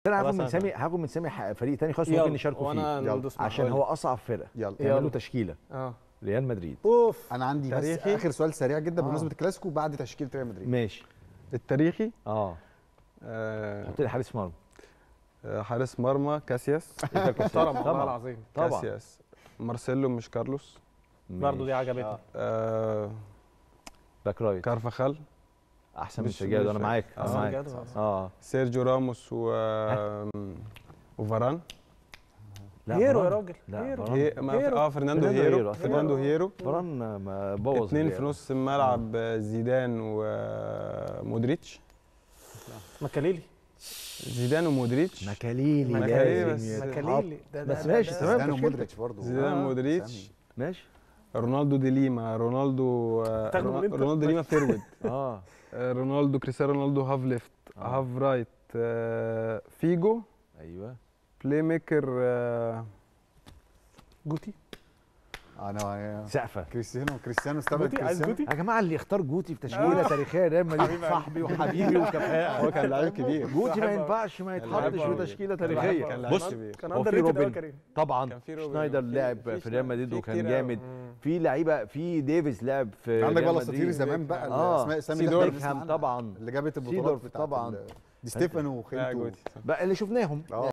انا هاخد خلاص من أنا سامي هاخد من سامي ح- فريق تاني خالص يلا، ممكن نشاركوا وأنا فيه ندوس معاك. عشان قول. هو اصعب فرقه يلا يلا. يعملوا تشكيله اه ريال مدريد اوف انا عندي بس تاريخي؟ اخر سؤال سريع جدا آه. بمناسبه الكلاسيكو بعد تشكيله ريال مدريد ماشي التاريخي اه آه، حط لي حارس مرمى آه، حارس مرمى كاسياس محترم والله طبعا العظيم طبعا كاسياس مارسيلو مش كارلوس برضه دي ماشي. عجبتني آه، باك رايت كارفخال احسن من مش- سجاد مش انا معاك فاكر. انا آه، معاك بجد والله. اه سيرجيو راموس و وفاران لا هيرو يا فران. راجل لا هيرو فران. هي... ما... هيرو. اه فرناندو فرناندو هيرو هيرو. فرناندو هيرو فران ما بوظ اتنين في الريال. نص الملعب آه، زيدان ومودريتش مكاليلي زيدان ومودريتش مكاليلي مكاليلي لازم بس- يتحط. مكاليلي ده ده بس ده- ماشي، ده- تمام. زيدان تشكيلتك. ومودريتش برضه زيدان آه، ومودريتش سامي. ماشي رونالدو دي ليما رونالدو آه، تاخده من رون- إمتى؟ رونالدو دي ليما فيرود اه آه، رونالدو كريستيانو رونالدو هاف ليفت آه. هاف رايت آه، فيجو ايوه بلاي ميكر آه، جوتي انا سقفه كريستيانو كريستيانو استبعد جوتي عايز كريستيانو جوتي يا جماعه اللي يختار جوتي في تشكيله تاريخيه ريال مدريد صاحبي وحبيبي وكفاءه هو كان لعيب كبير جوتي ما بحبه. ينفعش ما كان يتحطش لعيب في قوي. تشكيله كان تاريخيه لعيب- كان لعيب بص كبير. كان هو اندر في ريتد قوي روبن كريم طبعا كان في روبن شنايدر وفي- لعب في في ريال مدريد في وكان كتير جامد مم. في لعيبه في ديفيز لعب في عندك ريال بقى الاساطير مدريد. زمان بقى اه الاسماء سامي سيدورف اللي احنا بنسمع طبعا اللي جابت البطولات سيدورف بتاعت طبعا. ال- دي ستيفانو لا وخيلته جوتي بقى اللي شفناهم اه